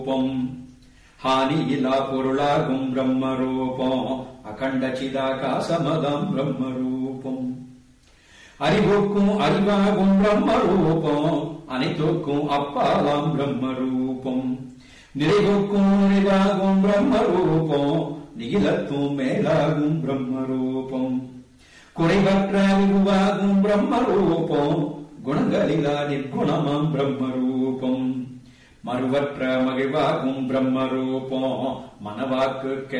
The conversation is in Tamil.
ரூபம் ஹானியிலா பொருளாகும் பிரம்ம ரூபம் அகண்ட சிதாகாசமதம் பிரம்ம ரூபம் அறிவுக்கும் அறிவாகும் பிரம்ம ரூபம் அனைத்துக்கும் அப்பாலாம் பிரம்ம ரூபம் நிறைவுக்கும் நிறைவாகும் பிரம்ம ரூபம் நிகிலத்தும் மேலாகும் பிரம்ம ரூபம் குறைவற்ற அறிவாகும் பிரம்ம ரூபம் குணங்களிலா நிர்குணமாம் பிரம்ம ரூபம் மறுவற்ற மகிழ்வாகும் பிரம்ம ரூபம் மனவாக்கு